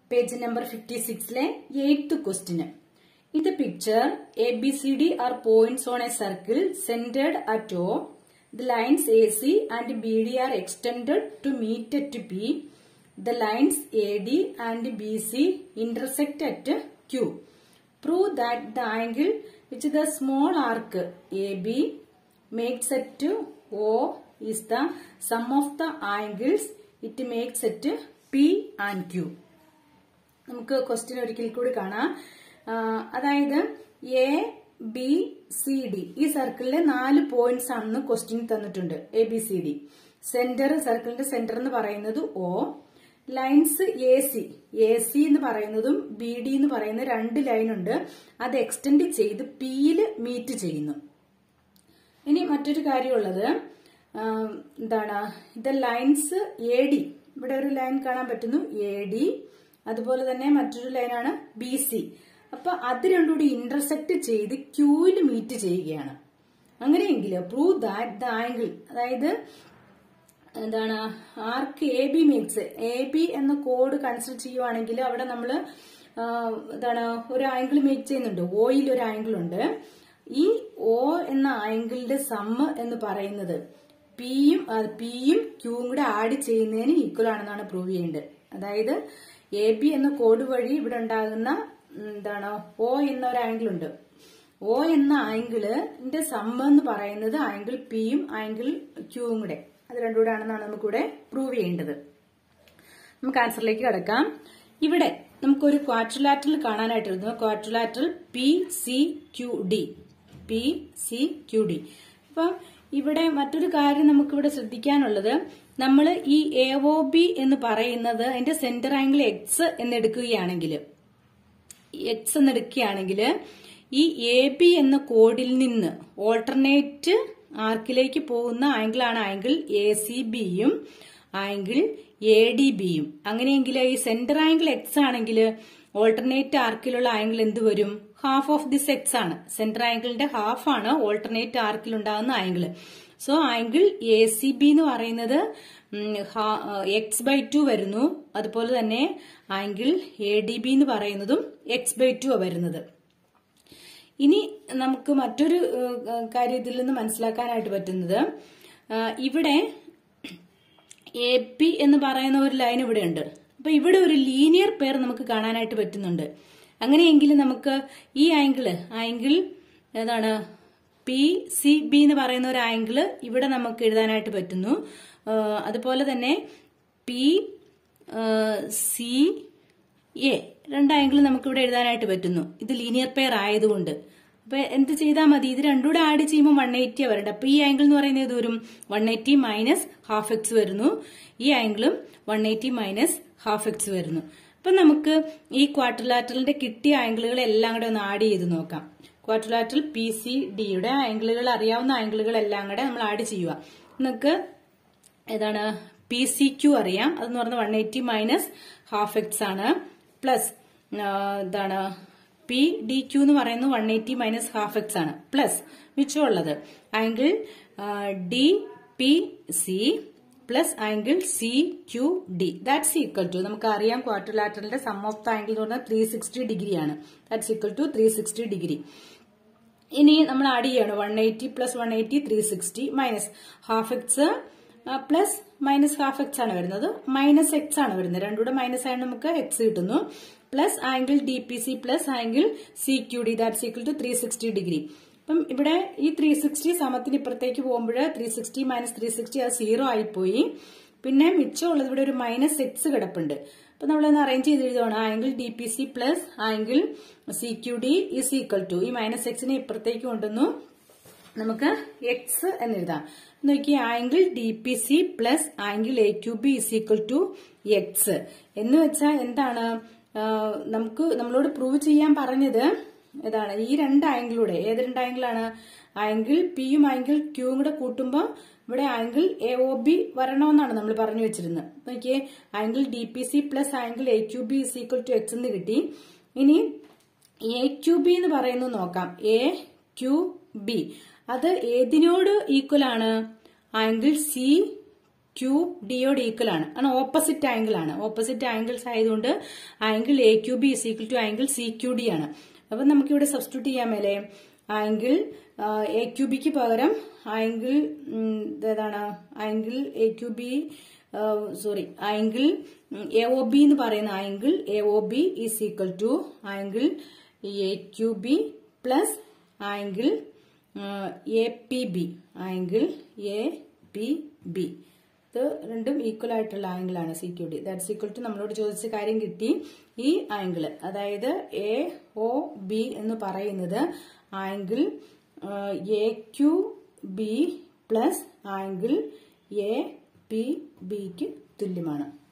Page number fifty സിക്സിലെ eighth question in the picture A B C D are points on a circle centred at O the lines A C and B D are extended to meet at P the lines A D and B C intersect at Q prove that the angle which the small arc A B makes it to O is the sum of the angles it makes it P and Q. നമുക്ക് question ഒരിക്കൽ കൂടി കാണാം ആ, അതായത് A B C D ഈ സർക്കിളിലെ നാല് points ആണെന്ന് question തന്നിട്ടുണ്ട് A B C D centre സർക്കിളിന്റെ സെന്റർ എന്ന് പറയുന്നത് O lines A C A C എന്ന് പറയുന്നതും ബി ഡി എന്ന് പറയുന്ന രണ്ട് ലൈൻ ഉണ്ട് അത് എക്സ്റ്റെൻഡ് ചെയ്ത് പിയിൽ മീറ്റ് ചെയ്യുന്നു ഇനി മറ്റൊരു കാര്യമുള്ളത് ആം, എന്താണ് ഇത് ലൈൻസ് എ ഡി ഇവിടെ ഒരു ലൈൻ കാണാൻ പറ്റുന്നു എ ഡി അതുപോലെ തന്നെ മറ്റൊരു ലൈനാണ് ബി സി അപ്പൊ അത് രണ്ടും കൂടി ഇന്റർസെക്ട് ചെയ്ത് ക്യൂവിൽ മീറ്റ് ചെയ്യുകയാണ് അങ്ങനെയെങ്കിൽ പ്രൂവ് ദാറ്റ് ദ ആംഗിൾ അതായത് എന്താണ് arc A B makes A B എന്ന കോഡ് കൺസിഡർ ചെയ്യുവാണെങ്കിൽ അവിടെ നമ്മൾ എന്താണ് ഒരു ആംഗിൾ മേക്ക് ചെയ്യുന്നുണ്ട് ഓയിൽ ഒരു ആംഗിൾ ഉണ്ട് ഈ ഒ എന്ന ആംഗിളിന്റെ സമ്മ് എന്ന് പറയുന്നത് പിയും പിയും ക്യൂവും കൂടെ ആഡ് ചെയ്യുന്നതിന് ഈക്വൽ ആണെന്നാണ് പ്രൂവ് ചെയ്യേണ്ടത് അതായത് എ ബി എന്ന കോഡ് വഴി ഇവിടെ ഉണ്ടാകുന്ന ഉം, എന്താണ് ഒ എന്ന ഒരു ആംഗിൾ ഉണ്ട് ഒ എന്ന ആംഗിളിന്റെ സമ്മ എന്ന് പറയുന്നത് ആംഗിൾ പിയും ആംഗിൾ ക്യൂവും കൂടെ അത് രണ്ടും കൂടെ ആണെന്നാണ് നമുക്കിവിടെ പ്രൂവ് ചെയ്യേണ്ടത് നമുക്ക് ആൻസറിലേക്ക് കിടക്കാം ഇവിടെ നമുക്കൊരു ക്വാഡ്രിലാറ്ററൽ കാണാനായിട്ടിരുന്നു quadrilateral P C Q D P C Q D അപ്പൊ ഇവിടെ മറ്റൊരു കാര്യം നമുക്കിവിടെ ശ്രദ്ധിക്കാനുള്ളത് നമ്മൾ ഈ എ ഒ ബി എന്ന് പറയുന്നത് അതിന്റെ സെന്റർ ആംഗിൾ എക്സ് എന്ന് എടുക്കുകയാണെങ്കിൽ എക്സ് എന്ന് എടുക്കുകയാണെങ്കിൽ ഈ എ ബി എന്ന കോഡിൽ നിന്ന് ഓൾട്ടർനേറ്റ് ആർക്കിലേക്ക് പോകുന്ന ആംഗിളാണ് ആംഗിൾ എ സി ബിയും ആംഗിൾ എ ഡി ബിയും അങ്ങനെയെങ്കിൽ ഈ സെന്റർ ആംഗിൾ എക്സ് ആണെങ്കിൽ ഓൾട്ടർനേറ്റ് ആർക്കിലുള്ള ആംഗിൾ എന്ത് വരും ഹാഫ് ഓഫ് ദിസ് എക്സ് ആണ് സെന്റർ ആംഗിളിന്റെ ഹാഫ് ആണ് ഓൾട്ടർനേറ്റ് ആർക്കിൽ ഉണ്ടാകുന്ന angle so angle A C B എന്ന് പറയുന്നത് എക്സ് ബൈ ടു വരുന്നു അതുപോലെ തന്നെ ആംഗിൾ എ ഡി ബി എന്ന് പറയുന്നതും എക്സ് ബൈ ടു വരുന്നത് ഇനി നമുക്ക് മറ്റൊരു ഏഹ്, കാര്യം ഇതിൽ നിന്ന് മനസ്സിലാക്കാനായിട്ട് പറ്റുന്നത് ആ, ഇവിടെ എ പി എന്ന് പറയുന്ന ഒരു ലൈൻ ഇവിടെ ഉണ്ട് അപ്പൊ ഇവിടെ ഒരു ലീനിയർ പെയർ നമുക്ക് കാണാനായിട്ട് പറ്റുന്നുണ്ട് അങ്ങനെയെങ്കിൽ നമുക്ക് ഈ ആംഗിള് ആംഗിൾ ഏതാണ് പി സി ബി എന്ന് പറയുന്ന ഒരു ആംഗിള് ഇവിടെ നമുക്ക് എഴുതാനായിട്ട് പറ്റുന്നു ആ, അതുപോലെ തന്നെ പി സി എ രണ്ട് ആംഗിൾ നമുക്ക് ഇവിടെ എഴുതാനായിട്ട് പറ്റുന്നു ഇത് ലീനിയർ പെയർ ആയതുകൊണ്ട് അപ്പൊ എന്ത് ചെയ്താൽ മതി ഇത് രണ്ടും കൂടെ ആഡ് ചെയ്യുമ്പോൾ വൺ എയ്റ്റി വരണ്ട അപ്പൊ ഈ ആംഗിൾ എന്ന് പറയുന്നത് ഏത് വരും one eighty minus half x വരുന്നു ഈ ആംഗിളും one eighty minus half x വരുന്നു അപ്പൊ നമുക്ക് ഈ ക്വാർട്ടർലാറ്ററിന്റെ കിട്ടിയ ആംഗിളുകൾ എല്ലാം കൂടെ ഒന്ന് ആഡ് ചെയ്ത് നോക്കാം ക്വാർട്ടർലാറ്ററൽ പി സി ഡിയുടെ ആംഗിളുകൾ അറിയാവുന്ന ആംഗിളുകൾ എല്ലാം കൂടെ നമ്മൾ ആഡ് ചെയ്യുക നമുക്ക് ഏതാണ് പി സി ക്യു അറിയാം അതെന്ന് പറഞ്ഞാൽ one eighty minus half x ആണ് പ്ലസ് എന്താണ് പി ഡി ക്യു എന്ന് പറയുന്നത് one eighty minus half x ആണ് പ്ലസ് മിച്ചമുള്ളത് angle D P C plus angle C Q D that's equal to നമുക്ക് അറിയാം ക്വാർട്ടർലാറ്ററിന്റെ സം ഓഫ് ദ ആംഗിൾ എന്ന് പറഞ്ഞാൽ ത്രീ സിക്സ്റ്റി ഡിഗ്രി ആണ് that's equal to three sixty degree ഇനി നമ്മൾ ആഡ് ചെയ്യാണ് one eighty plus one eighty three sixty minus half X plus minus half x ആണ് വരുന്നത് മൈനസ് എക്സ് ആണ് വരുന്നത് രണ്ടുകൂടെ മൈനസ് ആയതുകൊണ്ട് നമുക്ക് എക്സ് കിട്ടുന്നു plus angle D P C plus angle C Q D that's equal to three sixty degree അപ്പം ഇവിടെ ഈ ത്രീ സിക്സ്റ്റി സമത്തിന് ഇപ്പുറത്തേക്ക് പോകുമ്പോൾ three sixty minus three sixty അത് സീറോ ആയിപ്പോയി പിന്നെ മിച്ചമുള്ളത് ഇവിടെ ഒരു മൈനസ് എക്സ് കിടപ്പുണ്ട് അപ്പൊ നമ്മളൊന്ന് അറേഞ്ച് ചെയ്ത് എഴുതുവാണ് angle D P C plus angle C Q D is equal to ഈ മൈനസ് എക്സിനെ ഇപ്പുറത്തേക്ക് കൊണ്ടുവന്നു നമുക്ക് എക്സ് എന്ന് എഴുതാം നോക്കി angle D P C plus angle A Q B is equal to x എന്ന് വെച്ചാൽ എന്താണ് ആ, നമുക്ക് നമ്മളോട് പ്രൂവ് ചെയ്യാൻ പറഞ്ഞത് ഏതാണ് ഈ രണ്ട് ആംഗിളൂടെ ഏത് രണ്ട് ആംഗിളാണ് ആംഗിൾ പിയും ആംഗിൾ ക്യൂവും കൂടെ കൂട്ടുമ്പോൾ ഇവിടെ ആംഗിൾ എ ഒ ബി വരണമെന്നാണ് നമ്മൾ പറഞ്ഞു വെച്ചിരുന്നത് നോക്കിയേ angle D P C plus angle A Q B is equal to x എന്ന് കിട്ടി ഇനി എ ക്യു ബി എന്ന് പറയുന്നത് നോക്കാം എ ക്യു ബി അത് ഏതിനോട് ഈക്വൽ ആണ് ആംഗിൾ സി ക്യൂ ഡിയോട് ഈക്വൽ ആണ് ആണ് ഓപ്പോസിറ്റ് ആംഗിൾ ആണ് ഓപ്പോസിറ്റ് ആംഗിൾസ് ആയതുകൊണ്ട് angle A Q B is equal to angle C Q D ആണ് അപ്പൊ നമുക്ക് ഇവിടെ സബ്സ്റ്റിറ്റ്യൂട്ട് ചെയ്യാൻ മേലെ ആംഗിൾ എ ക്യൂ ബിക്ക് പകരം ആംഗിൾ ഏതാണ് angle A Q B sorry angle A O B എന്ന് പറയുന്ന angle A O B is equal to angle A Q B plus angle A P B angle A P B ഇത് രണ്ടും equal ആയിട്ടുള്ള angle ആണ് C Q D that's equal to നമ്മളോട് ചോദിച്ച കാര്യം കിട്ടി ഈ ആംഗിൾ അതായത് എ ഒ ബി എന്ന് പറയുന്നത് angle A Q B plus angle A P ബിക്ക് തുല്യമാണ്